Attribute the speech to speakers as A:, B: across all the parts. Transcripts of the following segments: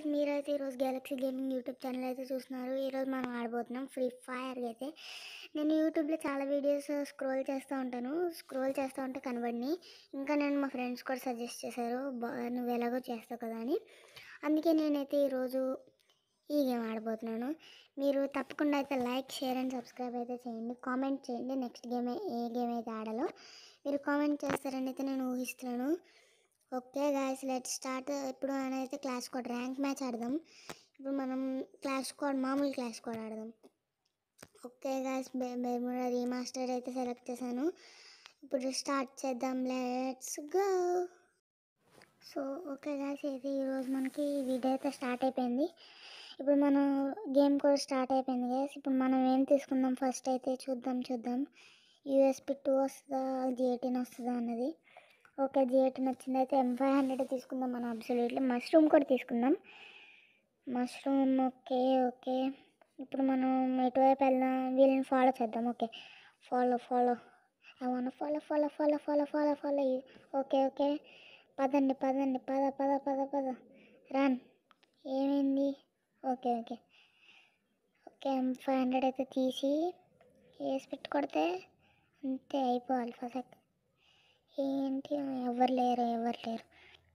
A: Guys మీరైతే ఈరోజు Galaxy gaming YouTube channel అయితే చూస్తున్నారు ఈరోజు మనం ఆడబోతున్నాం ఫ్రీ ఫైర్ అయితే నేను యూట్యూబ్లో చాలా వీడియోస్ స్క్రోల్ చేస్తూ ఉంటాను స్క్రోల్ చేస్తూ ఉంటే కనబడిని ఇంకా నేను మా ఫ్రెండ్స్ కూడా సజెస్ట్ చేశారు బా నువ్వు ఎలాగో చేస్తావు కదా అని అందుకే నేనైతే ఈరోజు ఈ గేమ్ ఆడబోతున్నాను మీరు తప్పకుండా అయితే లైక్ షేర్ అండ్ సబ్స్క్రైబ్ అయితే చేయండి కామెంట్ చేయండి నెక్స్ట్ గేమ్ ఏ గేమ్ అయితే ఆడాలో మీరు కామెంట్ చేస్తారని అయితే నేను ఊహిస్తున్నాను ఓకే గాయస్ లెట్ స్టార్ట్ ఇప్పుడు మనం అయితే క్లాస్ కోడ్ ర్యాంక్ మ్యాచ్ ఆడదాం ఇప్పుడు మనం క్లాస్ కోడ్ మామూలు క్లాస్ కోడ్ ఆడదాం ఓకే గాయస్ బెర్ముడా రీమాస్టర్ అయితే సెలెక్ట్ చేశాను ఇప్పుడు స్టార్ట్ చేద్దాం let's go so okay guys అయితే ఈరోజు మనకి వీడియో అయితే స్టార్ట్ అయిపోయింది ఇప్పుడు మనం గేమ్ కూడా స్టార్ట్ అయిపోయింది గాయస్ ఇప్పుడు మనం ఏం తీసుకుందాం ఫస్ట్ అయితే చూద్దాం చూద్దాం యూఎస్పి టూ వస్తుందా జీ ఎయిటీన్ వస్తుందా అన్నది ఓకే జీ ఎయిటీన్ వచ్చింది అయితే ఎం ఫైవ్ హండ్రెడ్ తీసుకుందాం మనం అబ్సల్యూట్లీ మష్రూమ్ కూడా తీసుకుందాం మష్రూమ్ ఓకే ఓకే ఇప్పుడు మనం ఎటువైపు వెళ్దాం వీళ్ళని ఫాలో చేద్దాం okay follow follow I want follow follow follow follow follow follow okay okay పదండి పదండి పద పద పద పద రాన్ ఏమైంది okay okay okay M five hundred అయితే తీసి వేసి పెట్టి కొడితే అంతే అయిపోవాలి ఫస్ట్ ఏంటి ఎవరు లేరు ఎవరు లేరు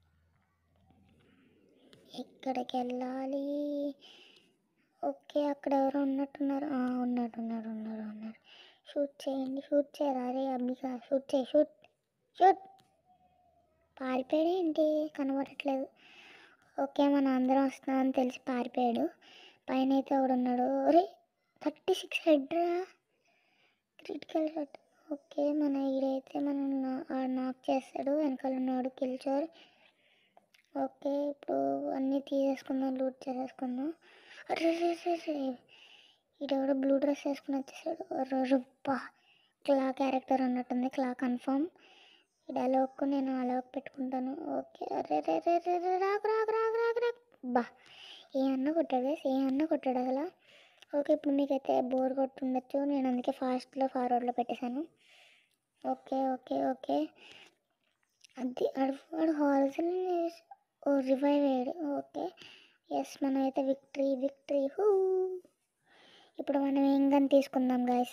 A: ఎక్కడికి వెళ్ళాలి ఓకే అక్కడ ఎవరు ఉన్నట్టున్నారు ఆ, ఉన్నారు ఉన్నారు ఉన్నారు ఉన్నారు షూట్ చేయండి షూట్ చేయరా అరే అంబిక షూట్ చేయి షూట్ షూట్ పారిపోయాడు ఏంటి కనబడట్లేదు ఓకే మనం అందరం వస్తున్నామని తెలిసి పారిపోయాడు పైన అయితే ఒకడు ఉన్నాడు అరే థర్టీ సిక్స్ హెడ్ రా క్రిటికల్ షాట్ ఓకే మన ఈడైతే మనం నాక్ చేస్తాడు వెనకాల ఉన్నాడు కిల్చోర్ ఓకే ఇప్పుడు అన్నీ తీసేసుకుందాం లూట్ చేసేసుకుందాం అరే రే రే రే ఈడెవడో బ్లూ డ్రెస్ వేసుకుని వచ్చేసాడు అరే రుబ్బా క్లా క్యారెక్టర్ ఉన్నట్టుంది క్లా కన్ఫర్మ్ ఈ డైలాగ్ నేను అలవాకు పెట్టుకుంటాను ఓకే అరే రే రే రే రే రాకు రాకు రాకు రాకు రాకు బా ఏ అన్న కొట్టాడు guys, ఏ అన్న కొట్టాడు అసలు ఓకే ఇప్పుడు మీకైతే బోర్ కొట్టుండొచ్చు నేను అందుకే ఫాస్ట్లో ఫార్వర్డ్లో పెట్టేశాను ఓకే ఓకే ఓకే అది అడు వాడు హాల్సన్ ఓ రివైవ్ అయ్యాడు ఓకే ఎస్ మనం అయితే విక్టరీ విక్టరీ హూ ఇప్పుడు మనం ఏం గన్ తీసుకుందాం గాయస్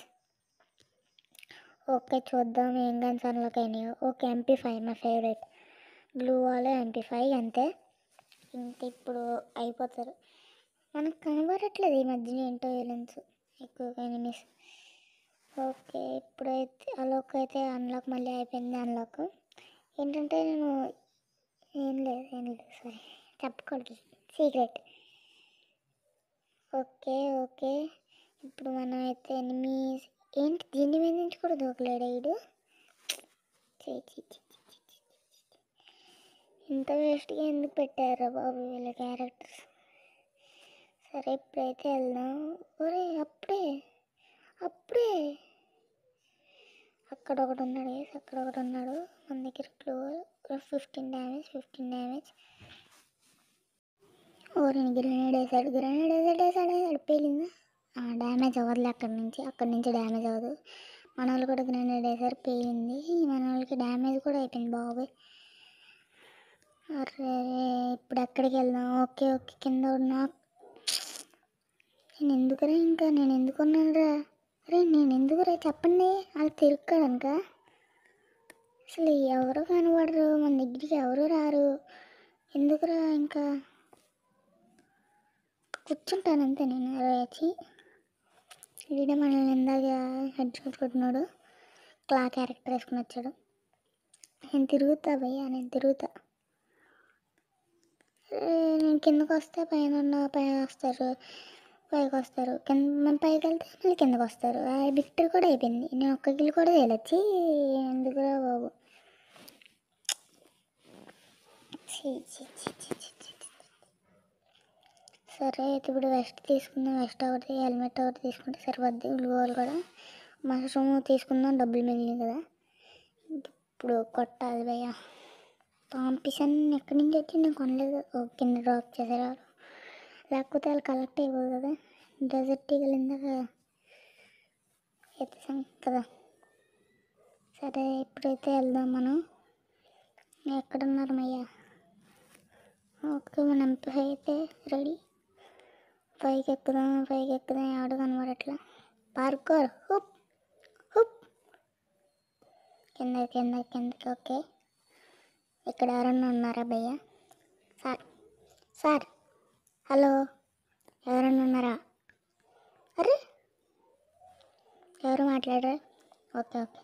A: ఓకే చూద్దాం ఏం గన్స్ అన్లోక్ అయినాయో ఓకే ఎంపీ ఫైవ్ మా favourite blue wall MP five అంతే ఇంక ఇప్పుడు అయిపోతారు మనకు కనబడట్లేదు ఈ మధ్యన ఏంటో విలన్స్ ఎక్కువగా ఎనిమిస్ ఓకే ఇప్పుడైతే అలోక్ అయితే అన్లాక్ మళ్ళీ అయిపోయింది అన్లాక్ ఏంటంటే నేను ఏం లేదు ఏం లేదు సారీ చెప్పకూడదు సీక్రెట్ ఓకే ఓకే ఇప్పుడు మనం అయితే ఎనిమిస్ ఏంటి దీని మీద నుంచి కూడా దూకలేడా వీడు ఛీ, ఛీ, ఛీ, ఛీ, ఛీ, ఛీ, ఛీ, ఛీ. ఇంత వేస్ట్గా ఎందుకు పెట్టారా బాబు వీళ్ళ క్యారెక్టర్స్ సరే ఇప్పుడైతే వెళ్దాం ఒరే అప్పుడే అప్పుడే అక్కడ ఒకడు ఉన్నాడు guys, అక్కడ ఒకడు ఉన్నాడు మన దగ్గర క్లూ ఫిఫ్టీన్ డ్యామేజ్ ఫిఫ్టీన్ డ్యామేజ్ ఓరిని గ్రెనేడ్ వేసాడు గ్రెనేడ్ వేసాడు వేసాడు వేసాడు పేలిందా డ్యామేజ్ అవ్వదులే అక్కడి నుంచి అక్కడి నుంచి డ్యామేజ్ అవ్వదు మన వాళ్ళు కూడా గ్రెనేడ్ వేసారు పేలింది మన వాళ్ళకి డ్యామేజ్ కూడా అయిపోయింది బాబోయ్ అరే ఇప్పుడు ఎక్కడికి వెళ్దాం ఓకే ఓకే కింద ఉన్నా నేను ఎందుకురా ఇంకా నేను ఎందుకున్నాను రా అరే నేను ఎందుకురా చెప్పండి వాళ్ళు తిరుక్కాడనుక అసలు ఎవరు కనబడరు మన దగ్గరికి ఎవరు రారు ఎందుకురా ఇంకా కూర్చుంటాను అంతే నేను వచ్చి వీడే మనల్ని ఇందాక హెడ్ షాట్ కొట్టినాడు క్లా క్యారెక్టర్ వేసుకుని వచ్చాడు నేను తిరుగుతా భయ్యా నేను తిరుగుతా ఏ, నేను కిందకు వస్తే పైన ఉన్న పైన వస్తారు పైకి వస్తారు కింద మన పైకి వెళ్తే మళ్ళీ కిందకు వస్తారు ఆ విక్టరీ కూడా అయిపోయింది నేను ఒక్క గిల్ కూడా తేలొచ్చి ఎందుకురా బాబు ఛీ, ఛీ, ఛీ, ఛీ, ఛీ, ఛీ, ఛీ. సరే అయితే ఇప్పుడు వెస్ట్ తీసుకుందాం వెస్ట్ ఒకటి హెల్మెట్ ఒకటి తీసుకుంటే సరిపోద్ది గ్లూవల్ కూడా మష్రూమ్ తీసుకుందాం డబ్బులు మిగిలింది కదా ఇప్పుడు కొట్టాలి భయ్య పంపిస్తాను ఎక్కడి నుంచి వచ్చి నేను కొనలేదు ఓ కింద డ్రాప్ చేశారు లేకపోతే వాళ్ళు కలెక్ట్ అయిపోదు కదా డెజర్ట్ ఇందాక ఎత్తేసాం కదా సరే ఇప్పుడైతే వెళ్దాం మనం ఎక్కడున్నారు మయ్యా ఓకే మన ఎంపీ అయితే రెడీ పైకి ఎక్కుదాం పైకి ఎక్కుదాం ఆడు కనబడట్లా పార్కోర్ హుప్ హుప్ కింద కింద కిందకి ఓకే ఇక్కడ ఎవరన్నా ఉన్నారా భయ్య సార్ సార్ హలో ఎవరన్నా ఉన్నారా అరే ఎవరు మాట్లాడరా ఓకే ఓకే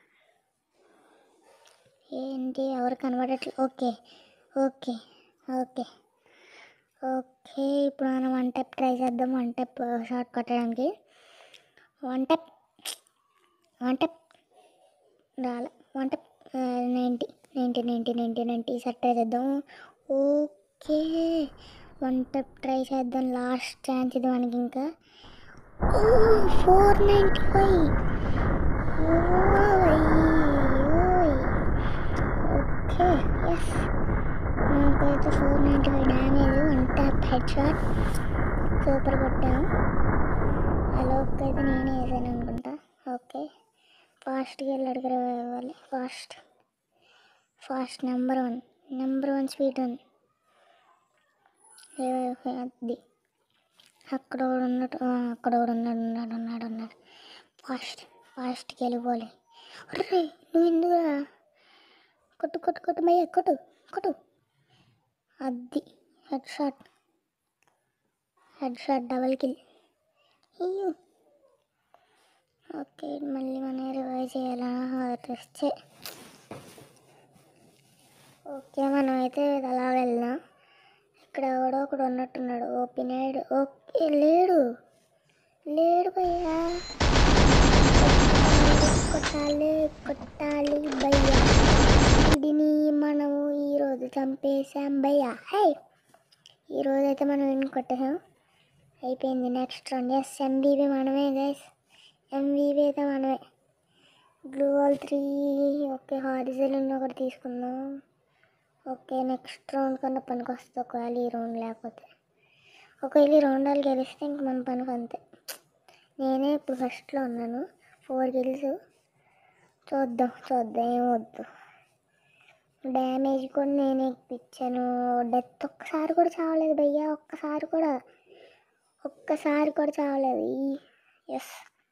A: ఏంటి ఎవరు కనబడట్లేదు ఓకే ఓకే ఓకే ఓకే ఇప్పుడు మనం వన్ టెప్ ట్రై చేద్దాం వన్ టెప్ షార్ట్ కొట్టడానికి వన్ టెప్ వన్ టెప్ రాలే one tap ninety ninety ninety ninety ninety ఈసారి ట్రై చేద్దాం ఓకే వన్ టెప్ ట్రై చేద్దాం లాస్ట్ ఛాన్స్ ఇది మనకి ఇంకా four ninety five okay yes నాకైతే four ninety five damage one tap head shot super కొట్టాము అలోకి అయితే నేనే వేసాను అనుకుంటా ఓకే ఫాస్ట్గా వెళ్ళి అడిగిన ఇవ్వాలి fast fast number one number one speed one అది అక్కడ ఒకడు ఉన్నట్టు ఆ, అక్కడ ఒకడు ఉన్నాడు ఉన్నాడు ఉన్నాడు ఉన్నాడు ఫాస్ట్ ఫాస్ట్కి వెళ్ళిపోలే అరే నువ్వు ఎందుకురా కొట్టు కొట్టు కొట్టు మయ్య కొట్టు కొట్టు అది head shot head shot double kill అయ్యో ఓకే మళ్ళీ మనం రివైవ్ చేయాలా రెస్ట్ ఓకే మనం అయితే అలా వెళ్దాం ఇక్కడ ఎవడో ఒకడు ఉన్నట్టున్నాడు ఓపెనాడు ఓకే లేడు లేడు భయ్యా కొట్టాలి కొట్టాలి భయ్యా వీడిని మనము ఈరోజు చంపేశాం భయ్యా హే ఈరోజు అయితే మనం వీడిని కొట్టేసాం అయిపోయింది నెక్స్ట్ రౌండ్ ఎస్ ఎంబీబీ మనమే గైస్ ఎంబీబీ అయితే మనమే గ్లూ వాల్ త్రీ ఓకే హారిజల్ ఒకటి తీసుకుందాం ఓకే నెక్స్ట్ రౌండ్ కన్నా పనికి వస్తుంది ఒకవేళ ఈ రౌండ్ లేకపోతే ఒకవేళ ఈ రౌండ్ వాళ్ళు గెలిస్తే ఇంక మన పనికి అంతే నేనే ఇప్పుడు ఫస్ట్లో ఉన్నాను ఫోర్ గిల్స్ చూద్దాం చూద్దాం ఏమొద్దు డ్యామేజ్ కూడా నేనే ఇప్పించాను డెత్ ఒక్కసారి కూడా చావలేదు భయ్యా ఒక్కసారి కూడా ఒక్కసారి కూడా చావలేదు ఈ ఎస్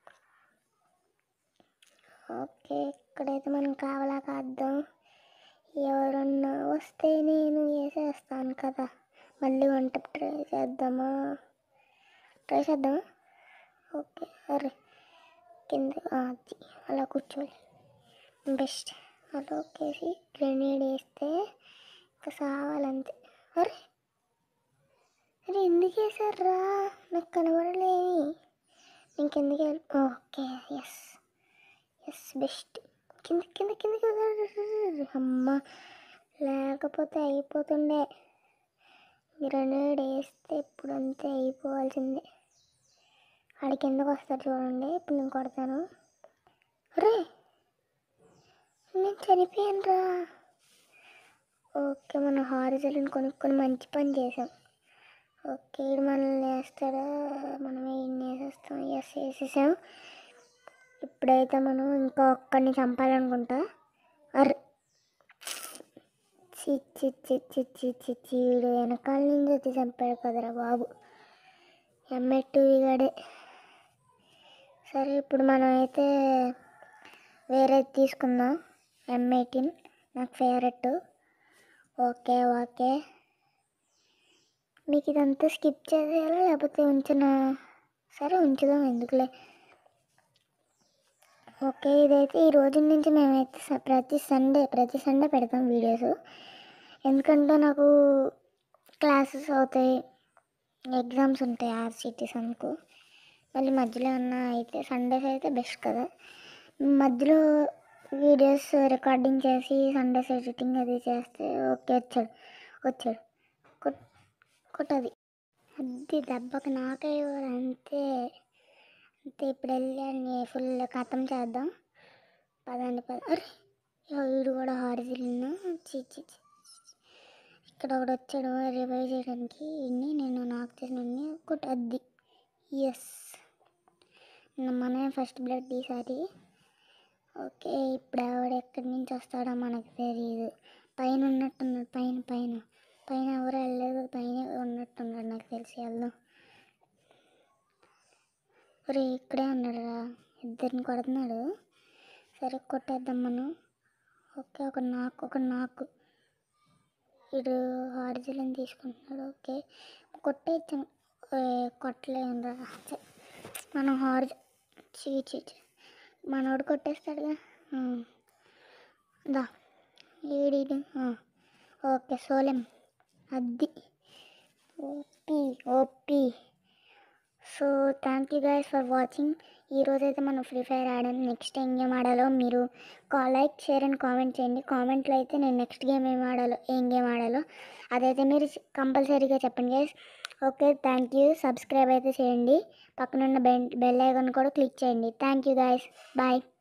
A: ఓకే ఇక్కడైతే మనం కావలా కాద్దాం ఎవరన్నా వస్తే నేను వేసేస్తాను కదా మళ్ళీ వంట ట్రై చేద్దామా ట్రై చేద్దామా ఓకే అరే కింద ఆ, అది అలా కూర్చోవాలి బెస్ట్ అలా ఒకేసి గ్రెనేడ్ వేస్తే ఇంకా సావాలంతే అరే అరే ఎందుకు వేసారా నాకు కనబడలేమి ఇంకెందుకు వెళ్ళి ఓకే ఎస్ ఎస్ బెస్ట్ కింద కింద కింద అమ్మ లేకపోతే అయిపోతుండే గ్రనేడ్ వేస్తే ఇప్పుడు అంతే అయిపోవాల్సిందే ఆడి కిందకు వస్తాడు చూడండి ఇప్పుడు నేను కొడతాను రే నేను చనిపోయాను రా ఓకే మన హారిజల్ని కొనుక్కొని మంచి పని చేసాం ఓకే ఈడు మనల్ని వేస్తాడా మనం ఏం వేసేస్తాం ఎస్ వేసేసాం ఇప్పుడైతే మనం ఇంకా ఒక్కడిని చంపాలనుకుంటా అరే చి చి చి చి చి చి చి వీడు వెనకాల నుంచి వచ్చి చంపాడు కదరా బాబు ఎమ్మెట్టు గడే సరే ఇప్పుడు మనం అయితే వేరేది తీసుకుందాం ఎం ఎయిటీన్ నాకు ఫేవరెట్ ఓకే ఓకే మీకు ఇదంతా స్కిప్ చేసేయాలా లేకపోతే ఉంచిన సరే ఉంచుదాం ఎందుకులే ఓకే ఇదైతే ఈ రోజు నుంచి మేమైతే స- ప్రతి సండే ప్రతి సండే పెడతాం వీడియోస్ ఎందుకంటే నాకు క్లాసెస్ అవుతాయి ఎగ్జామ్స్ ఉంటాయి ఆర్సిటీస్ అనుకో మళ్ళీ మధ్యలో ఉన్న అయితే సండేస్ అయితే బెస్ట్ కదా మధ్యలో వీడియోస్ రికార్డింగ్ చేసి సండేస్ ఎడిటింగ్ అది చేస్తే ఓకే వచ్చాడు వచ్చాడు కొట్ కొట్టది అది దెబ్బకి నాకే అంతే అంతే ఇప్పుడు వెళ్ళి ఫుల్ కథం చేద్దాం పదండి పద అరే ఇగో వీడు కూడా హారిజిల్ను చీ చీ చీ. ఇక్కడ ఒకడు వచ్చాడు రివైవ్ చేయడానికి ఇన్ని నేను నాకు చేసిన ఒకటి అద్ది ఎస్ మనమే ఫస్ట్ బ్లడ్ ఈసారి ఓకే ఇప్పుడు ఆవిడ ఎక్కడి నుంచి వస్తాడో మనకు తెలియదు పైన ఉన్నట్టున్నాడు పైన పైన పైన ఎవరు వెళ్ళలేదు పైన ఉన్నట్టున్నాడు నాకు తెలిసి వెళ్దాం ఒరే ఇక్కడే ఉన్నాడు రా ఇద్దరిని కొడుతున్నాడు సరే కొట్టేద్దాం మనం ఓకే ఒక నాకు ఒక నాకు ఇడు హార్జిలని తీసుకుంటున్నాడు ఓకే కొట్టేయచ్చు కొట్టలేము రా ఛെ, మనం హార్జ్ చీ చీ చీ. మనోడు కొట్టేస్తాడుగా ఆ. దా ఏడి ఓకే సోలెం అది OP OP so thank you guys for watching ఈరోజైతే మనం ఫ్రీ ఫైర్ ఆడాం నెక్స్ట్ ఏం గేమ్ ఆడాలో మీరు కా లైక్ షేర్ అండ్ కామెంట్ చేయండి కామెంట్లో అయితే నేను నెక్స్ట్ గేమ్ ఏం ఆడాలో ఏం గేమ్ ఆడాలో అదైతే మీరు కంపల్సరీగా చెప్పండి guys okay thank you subscribe అయితే చేయండి పక్కనున్న బెల్ బెల్ ఐకాన్ కూడా క్లిక్ చేయండి థ్యాంక్ యూ గైస్ బాయ్